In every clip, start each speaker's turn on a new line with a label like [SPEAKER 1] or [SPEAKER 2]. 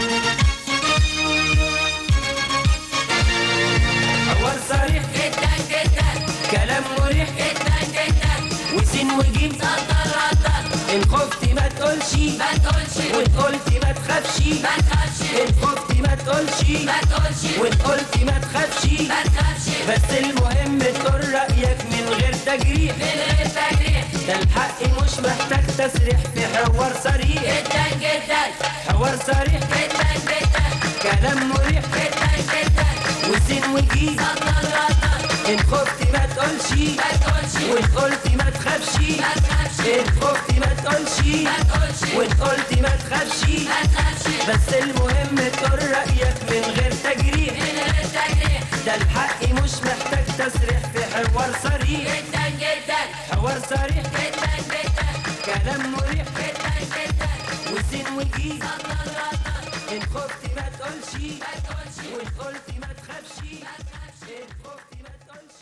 [SPEAKER 1] حوار صريح
[SPEAKER 2] جدا جدا
[SPEAKER 1] كلام مريح
[SPEAKER 2] جدا جدا
[SPEAKER 1] وسين وجيم
[SPEAKER 2] صدر رطر
[SPEAKER 1] ان خفتي ما تقولش
[SPEAKER 2] ما تقولش
[SPEAKER 1] وان قلتي ما تخافش
[SPEAKER 2] ما تخافش
[SPEAKER 1] ان خفتي ما تقولش
[SPEAKER 2] ما تقولش
[SPEAKER 1] وان قلتي ما تخافش
[SPEAKER 2] ما تخافش
[SPEAKER 1] بس المهم تقول رأيك من غير تجريح
[SPEAKER 2] من غير تجريح
[SPEAKER 1] ده الحق مش محتاج تسريح في حوار صريح
[SPEAKER 2] جدا جدا
[SPEAKER 1] حوار صريح
[SPEAKER 2] جدا جدا
[SPEAKER 1] كلام مريح
[SPEAKER 2] جدا جدا
[SPEAKER 1] وسين وجيم
[SPEAKER 2] صدر رطر
[SPEAKER 1] ان خفتي ما تقولش
[SPEAKER 2] ما تقولش
[SPEAKER 1] وان قلتي ما تخافش
[SPEAKER 2] ما تخافش
[SPEAKER 1] ان خفتي ما تقولش
[SPEAKER 2] ما تقولش
[SPEAKER 1] وان قلتي ما تخافش
[SPEAKER 2] ما تخافش
[SPEAKER 1] بس المهم تقول رأيك من غير تجريح
[SPEAKER 2] من غير تجريح
[SPEAKER 1] ده الحق مش محتاج تسريح في حوار صريح
[SPEAKER 2] جدا جدا
[SPEAKER 1] حوار صريح
[SPEAKER 2] جدا جدا
[SPEAKER 1] كلام مريح
[SPEAKER 2] جدا جدا
[SPEAKER 1] وسين وجيم
[SPEAKER 2] صدر رطر
[SPEAKER 1] ان خفتي ما تقولش
[SPEAKER 2] ما تقولش
[SPEAKER 1] وان قلتي ما تخافش ان خفتي ما تقولش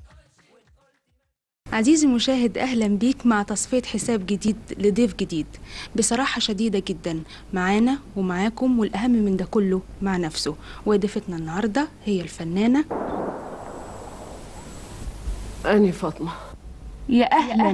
[SPEAKER 3] عزيزي المشاهد أهلا بيك مع تصفية حساب جديد لضيف جديد بصراحة شديدة جدا معانا ومعاكم والأهم من ده كله مع نفسه وضيفتنا النهاردة هي الفنانة
[SPEAKER 4] أني فاطمة
[SPEAKER 3] يا أهلا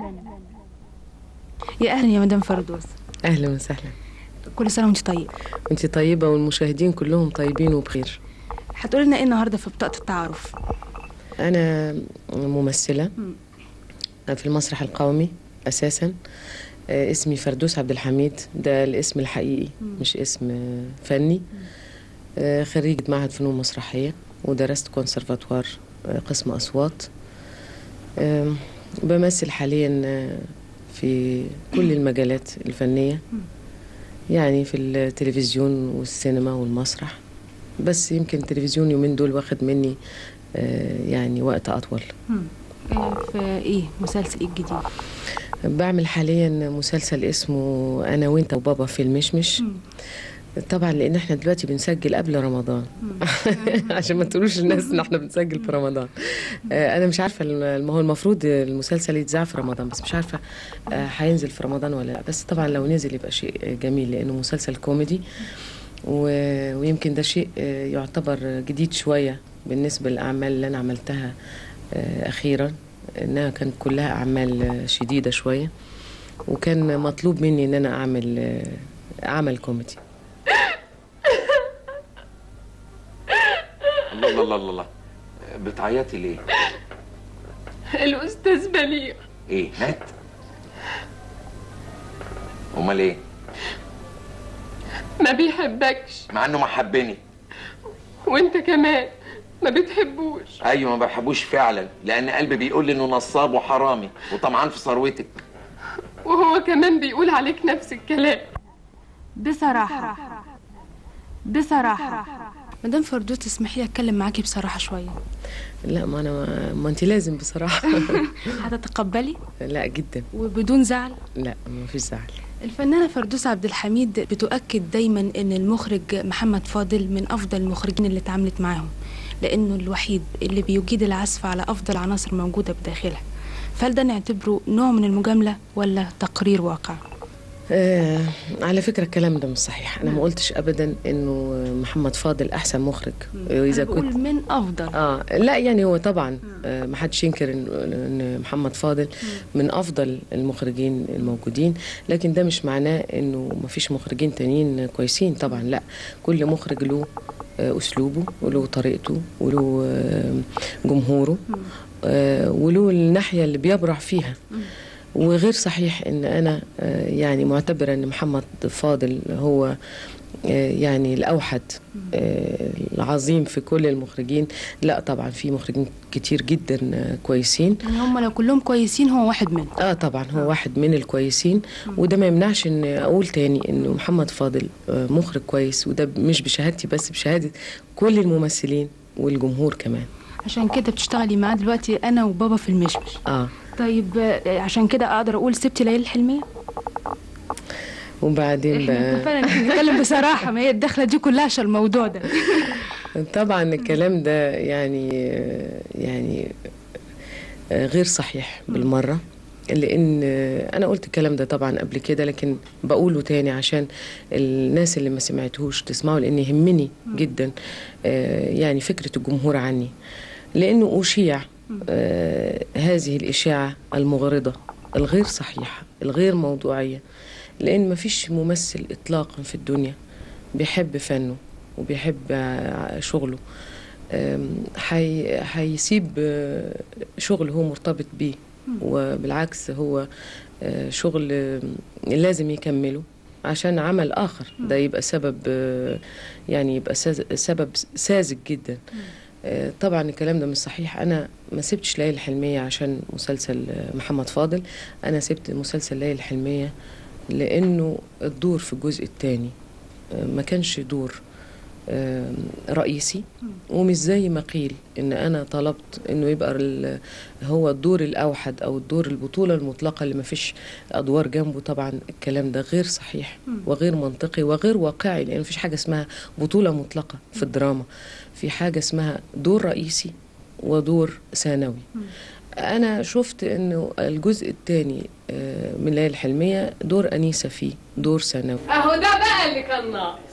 [SPEAKER 3] يا أهلا يا مدام فردوس
[SPEAKER 4] أهلا وسهلا
[SPEAKER 3] كل سنة وانت طيب
[SPEAKER 4] أنت طيبة والمشاهدين كلهم طيبين وبخير
[SPEAKER 3] هتقولي لنا ايه النهارده في بطاقة التعارف
[SPEAKER 4] أنا ممثلة في المسرح القومي أساسا آه، اسمي فردوس عبد الحميد ده الاسم الحقيقي مش اسم آه، فني آه، خريجة معهد فنون مسرحية ودرست كونسرفاتوار آه، قسم أصوات آم، بمثل حاليا آه، في كل المجالات الفنية يعني في التلفزيون والسينما والمسرح بس يمكن التلفزيون يومين دول واخد مني آه، يعني وقت أطول
[SPEAKER 3] إيه في ايه مسلسل ايه الجديد
[SPEAKER 4] بعمل حاليا مسلسل اسمه أنا وأنت وبابا في المشمش طبعا لأن احنا دلوقتي بنسجل قبل رمضان عشان ما تقولوش الناس ان احنا بنسجل في رمضان آه، انا مش عارفه الم- ما هو المفروض المسلسل يتذاع في رمضان بس مش عارفه آه، هينزل في رمضان ولا لا بس طبعا لو نزل يبقى شيء جميل لانه مسلسل كوميدي و- ويمكن ده شيء آه، يعتبر جديد شويه بالنسبه للاعمال اللي انا عملتها آه، اخيرا انها كانت كلها اعمال آه، شديده شويه وكان مطلوب مني ان انا اعمل آه، عمل كوميدي
[SPEAKER 5] الله الله الله الله بتعيطي ليه؟
[SPEAKER 6] الأستاذ بليغ
[SPEAKER 5] ايه مات؟ امال ايه؟
[SPEAKER 6] ما بيحبكش
[SPEAKER 5] مع انه ما حبني
[SPEAKER 6] وانت كمان ما بتحبوش
[SPEAKER 5] ايوه ما بحبوش فعلا لان قلبي بيقول لي انه نصاب وحرامي وطمعان في ثروتك
[SPEAKER 6] وهو كمان بيقول عليك نفس الكلام
[SPEAKER 3] بصراحة بصراحة مدام فردوس تسمحي لي اتكلم معاكي بصراحة شوية
[SPEAKER 4] لا ما انا ما, ما انت لازم بصراحه
[SPEAKER 3] هتتقبلي
[SPEAKER 4] لا جدا
[SPEAKER 3] وبدون زعل
[SPEAKER 4] لا ما فيش زعل
[SPEAKER 3] الفنانة فردوس عبد الحميد بتؤكد دايما ان المخرج محمد فاضل من افضل المخرجين اللي اتعاملت معاهم لانه الوحيد اللي بيجيد العزف على افضل عناصر موجودة بداخلها فهل ده نعتبره نوع من المجاملة ولا تقرير واقع؟
[SPEAKER 4] آه على فكره الكلام ده مش صحيح انا ما قلتش ابدا انه محمد فاضل احسن مخرج اذا
[SPEAKER 3] أنا بقول
[SPEAKER 4] كنت
[SPEAKER 3] من افضل
[SPEAKER 4] اه لا يعني هو طبعا آه ما حدش ينكر ان إن محمد فاضل من افضل المخرجين الموجودين لكن ده مش معناه انه ما فيش مخرجين تانيين كويسين طبعا لا كل مخرج له آه اسلوبه وله طريقته وله آه جمهوره آه وله الناحيه اللي بيبرع فيها وغير صحيح ان انا آه، يعني معتبره ان محمد فاضل هو آه، يعني الاوحد آه، العظيم في كل المخرجين لا طبعا في مخرجين كتير جدا آه، كويسين
[SPEAKER 3] يعني هم لو كلهم كويسين هو واحد منهم
[SPEAKER 4] اه طبعا هو واحد من الكويسين وده ما يمنعش ان اقول تاني انه محمد فاضل آه، مخرج كويس وده مش بشهادتي بس بشهاده كل الممثلين والجمهور كمان
[SPEAKER 3] عشان كده بتشتغلي معاه دلوقتي انا وبابا في المشمش
[SPEAKER 4] اه
[SPEAKER 3] طيب آه، عشان كده اقدر اقول سبتي ليالي الحلميه
[SPEAKER 4] وبعدين
[SPEAKER 3] احنا
[SPEAKER 4] بقى
[SPEAKER 3] اتفقنا إن نتكلم بصراحه ما هي الدخله دي كلها عشان الموضوع ده
[SPEAKER 4] طبعا الكلام ده يعني يعني غير صحيح بالمرة لان انا قلت الكلام ده طبعا قبل كده لكن بقوله تاني عشان الناس اللي ما سمعتهوش تسمعه لان يهمني جدا آه، يعني فكره الجمهور عني لانه اشيع آه، هذه الاشاعه المغرضه الغير صحيحه الغير موضوعيه لان ما فيش ممثل اطلاقا في الدنيا بيحب فنه وبيحب آه، شغله آم، حي- هيسيب آه، شغل هو مرتبط بيه وبالعكس هو آه، شغل آه، لازم يكمله عشان عمل آخر ده يبقى سبب آه، يعني يبقى ساز- سبب ساذج جدا آه، طبعا الكلام ده مش صحيح انا ما سبتش ليالي الحلميه عشان مسلسل آه، محمد فاضل انا سبت مسلسل ليالي الحلميه لانه الدور في الجزء الثاني ما كانش دور آه، رئيسي ومش زي ما قيل ان انا طلبت انه يبقى ال- هو الدور الاوحد او الدور البطوله المطلقه اللي ما فيش ادوار جنبه طبعا الكلام ده غير صحيح وغير منطقي وغير واقعي لان مفيش حاجه اسمها بطوله مطلقه في الدراما في حاجه اسمها دور رئيسي ودور ثانوي انا شفت انه الجزء الثاني من ليالي الحلميه دور انيسه فيه دور ثانوي
[SPEAKER 6] اهو ده بقى اللي كان ناقص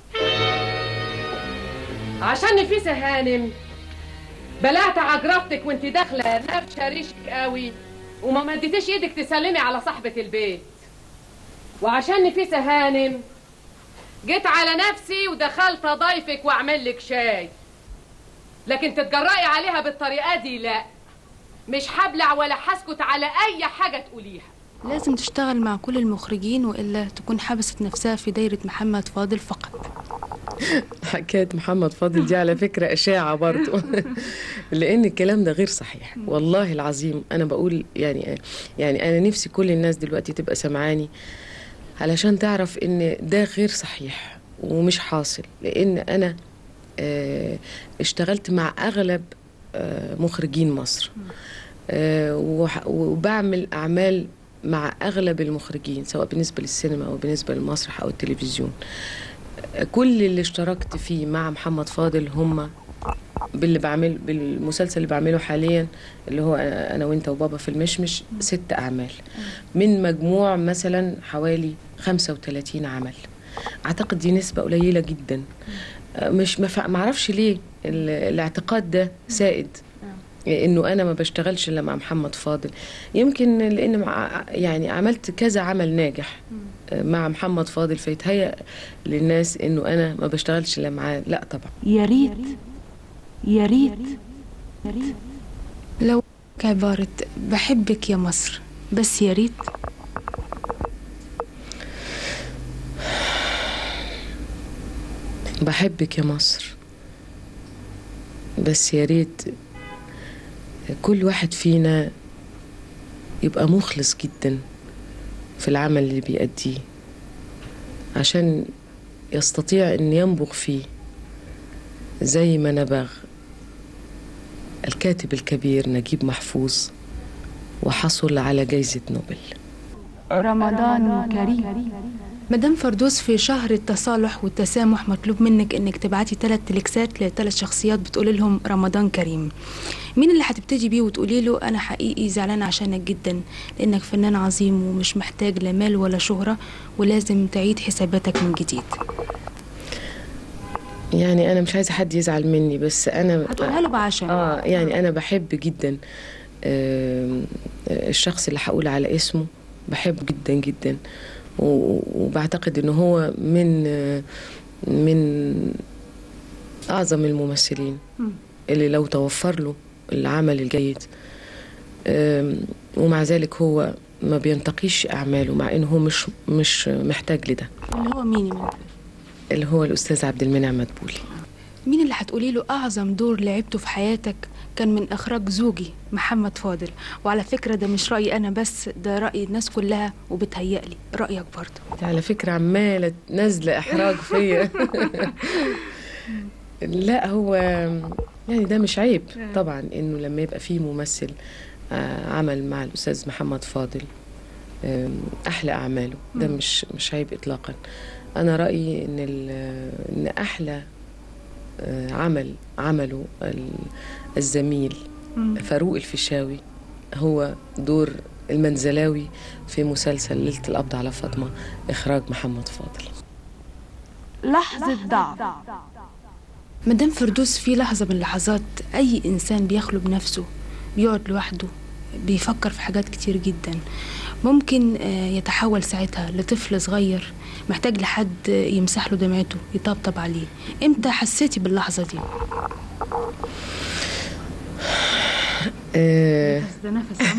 [SPEAKER 6] عشان نفيسة هانم بلعت عجرفتك وانت داخله نافشه ريشك قوي وما مديتيش ايدك تسلمي على صاحبة البيت وعشان نفيسة هانم جيت على نفسي ودخلت اضيفك واعمل لك شاي لكن تتجرأي عليها بالطريقه دي لا مش هبلع ولا هسكت على اي حاجه تقوليها
[SPEAKER 3] لازم تشتغل مع كل المخرجين وإلا تكون حبست نفسها في دايرة محمد فاضل فقط
[SPEAKER 4] حكاية محمد فاضل دي على فكرة إشاعة برضو لأن الكلام ده غير صحيح والله العظيم أنا بقول يعني يعني أنا نفسي كل الناس دلوقتي تبقى سمعاني علشان تعرف إن ده غير صحيح ومش حاصل لأن أنا آه، اشتغلت مع أغلب آه، مخرجين مصر آه، وح- وبعمل أعمال مع أغلب المخرجين سواء بالنسبة للسينما أو بالنسبة للمسرح أو التلفزيون كل اللي اشتركت فيه مع محمد فاضل هم باللي بعمل بالمسلسل اللي بعمله حاليا اللي هو انا وانت وبابا في المشمش ست اعمال من مجموع مثلا حوالي 35 عمل اعتقد دي نسبه قليله جدا مش ما فا- ما اعرفش ليه ال- الاعتقاد ده سائد انه انا ما بشتغلش الا مع محمد فاضل يمكن لان مع يعني عملت كذا عمل ناجح مع محمد فاضل فيتهيأ للناس انه انا ما بشتغلش الا معاه لا طبعا
[SPEAKER 7] يا ريت يا ريت
[SPEAKER 3] لو عبارة بحبك يا مصر بس يا ريت
[SPEAKER 4] بحبك يا مصر بس يا ريت كل واحد فينا يبقى مخلص جدا في العمل اللي بيأديه عشان يستطيع ان ينبغ فيه زي ما نبغ الكاتب الكبير نجيب محفوظ وحصل على جايزة نوبل
[SPEAKER 7] رمضان كريم
[SPEAKER 3] مدام فردوس في شهر التصالح والتسامح مطلوب منك انك تبعتي ثلاث تليكسات لثلاث شخصيات بتقولي لهم رمضان كريم مين اللي هتبتدي بيه وتقولي له انا حقيقي زعلانه عشانك جدا لانك فنان عظيم ومش محتاج لا مال ولا شهره ولازم تعيد حساباتك من جديد
[SPEAKER 4] يعني انا مش عايزه حد يزعل مني بس انا
[SPEAKER 3] هتقولها له بعشم
[SPEAKER 4] اه يعني انا بحب جدا آم، آه، الشخص اللي هقول على اسمه بحبه جدا جدا و- وبعتقد ان هو من آه، من اعظم الممثلين اللي لو توفر له العمل الجيد آم، ومع ذلك هو ما بينتقيش اعماله مع انه هو مش مش محتاج لده
[SPEAKER 3] اللي هو مين من
[SPEAKER 4] اللي هو الاستاذ عبد المنعم مدبولي
[SPEAKER 3] مين اللي هتقولي له اعظم دور لعبته في حياتك كان من اخراج زوجي محمد فاضل وعلى فكره ده مش رايي انا بس ده راي الناس كلها وبتهيألي رايك برضه
[SPEAKER 4] انت على فكرة عمالة نازلة إحراج فيا لا هو يعني ده مش عيب طبعا إنه لما يبقى فيه ممثل آه، عمل مع الأستاذ محمد فاضل آم، أحلى أعماله ده مش مش عيب إطلاقا أنا رأيي إن ال- إن أحلى آه، عمل عمله ال- الزميل فاروق الفيشاوي هو دور المنزلاوي في مسلسل ليلة القبض على فاطمة إخراج محمد فاضل
[SPEAKER 7] لحظة ضعف
[SPEAKER 3] مدام فردوس في لحظة من لحظات أي إنسان بيخلو بنفسه بيقعد لوحده بيفكر في حاجات كتير جدا ممكن آه، يتحول ساعتها لطفل صغير محتاج لحد يمسح له دمعته يطبطب عليه امتى حسيتي باللحظة دي؟
[SPEAKER 4] آه
[SPEAKER 3] ده نفس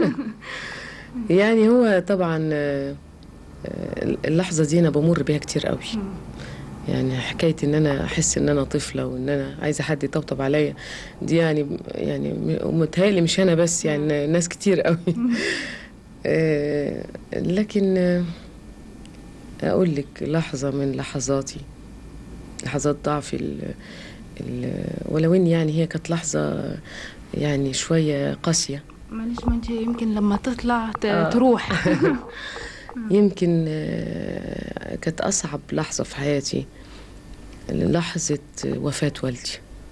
[SPEAKER 4] يعني هو طبعا آه، آه، اللحظة دي أنا بمر بيها كتير قوي يعني حكاية إن أنا أحس إن أنا طفلة وإن أنا عايزة حد يطبطب عليا دي يعني يعني م- متهيألي مش أنا بس يعني ناس كتير قوي آه، لكن آه، أقول لك لحظة من لحظاتي لحظات ضعفي ال ال ولو إن يعني هي كانت لحظة يعني شوية قاسية
[SPEAKER 3] معلش ما انت يمكن لما تطلع ت-
[SPEAKER 4] آه.
[SPEAKER 3] تروح
[SPEAKER 4] يمكن آه، كانت أصعب لحظة في حياتي لحظة وفاة والدي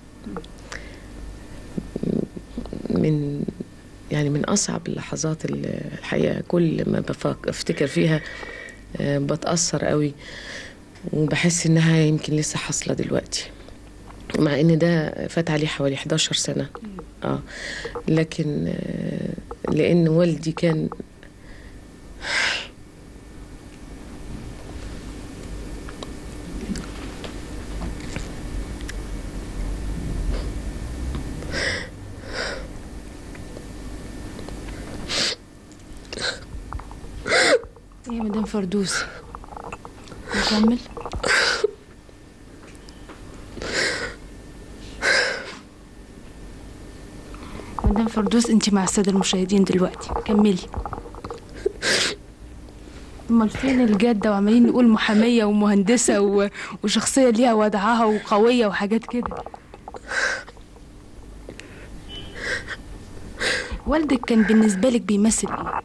[SPEAKER 4] من يعني من أصعب اللحظات اللي الحقيقة كل ما بفك- أفتكر فيها آه، بتأثر قوي وبحس إنها يمكن لسه حاصلة دلوقتي مع إن ده فات عليه حوالي 11 سنة اه لكن آه، لأن والدي كان
[SPEAKER 3] يا مدام فردوس نكمل مدام فردوس انت مع الساده المشاهدين دلوقتي كملي امال فين الجده وعمالين نقول محاميه ومهندسه و... وشخصيه ليها وضعها وقويه وحاجات كده والدك كان بالنسبه لك بيمثل ايه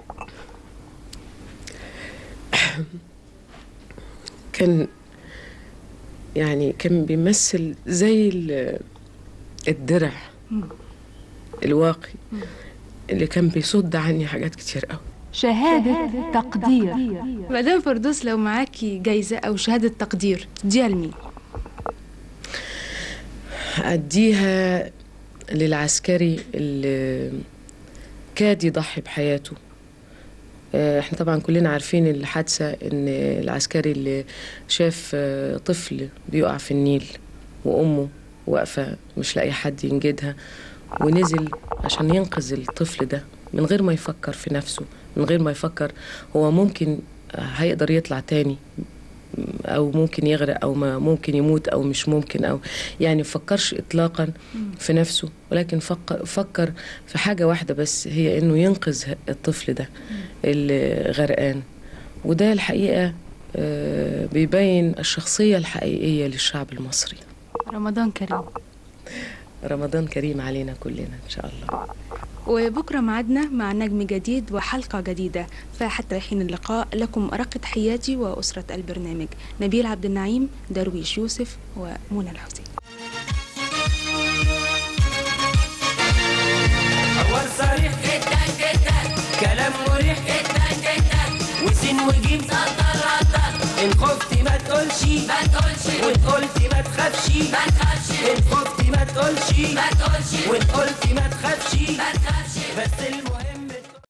[SPEAKER 4] كان يعني كان بيمثل زي ال- الدرع الواقي اللي كان بيصد عني حاجات كتير قوي
[SPEAKER 7] شهادة تقدير
[SPEAKER 3] مدام فردوس لو معاكي جايزة أو شهادة تقدير تديها لمين؟
[SPEAKER 4] أديها للعسكري اللي كاد يضحي بحياته آه، احنا طبعا كلنا عارفين الحادثة ان العسكري اللي شاف آه، طفل بيقع في النيل وأمه واقفة مش لاقي حد ينجدها ونزل عشان ينقذ الطفل ده من غير ما يفكر في نفسه من غير ما يفكر هو ممكن آه، هيقدر يطلع تاني او ممكن يغرق او ما ممكن يموت او مش ممكن او يعني فكرش اطلاقا في نفسه ولكن فكر, فكر في حاجه واحده بس هي انه ينقذ الطفل ده اللي غرقان وده الحقيقه آه، بيبين الشخصيه الحقيقيه للشعب المصري
[SPEAKER 3] رمضان كريم
[SPEAKER 4] رمضان كريم علينا كلنا ان شاء الله
[SPEAKER 3] وبكرة معدنا مع نجم جديد وحلقة جديدة فحتى حين اللقاء لكم أرق تحياتي وأسرة البرنامج نبيل عبد النعيم درويش يوسف ومنى الحسين
[SPEAKER 1] حوار صريح
[SPEAKER 2] جدا جدا
[SPEAKER 1] كلام مريح
[SPEAKER 2] جدا جدا
[SPEAKER 1] وسين وجيم
[SPEAKER 2] سطر رطر
[SPEAKER 1] ان خفتي ما تقولش
[SPEAKER 2] ما تقولش
[SPEAKER 1] وان قلتي ما تخافش
[SPEAKER 2] ما تخافش
[SPEAKER 1] ان خفتي ما تقولش
[SPEAKER 2] ما تقولش
[SPEAKER 1] وان قلتي ما تخافش
[SPEAKER 2] ما تخافش
[SPEAKER 1] بس الم...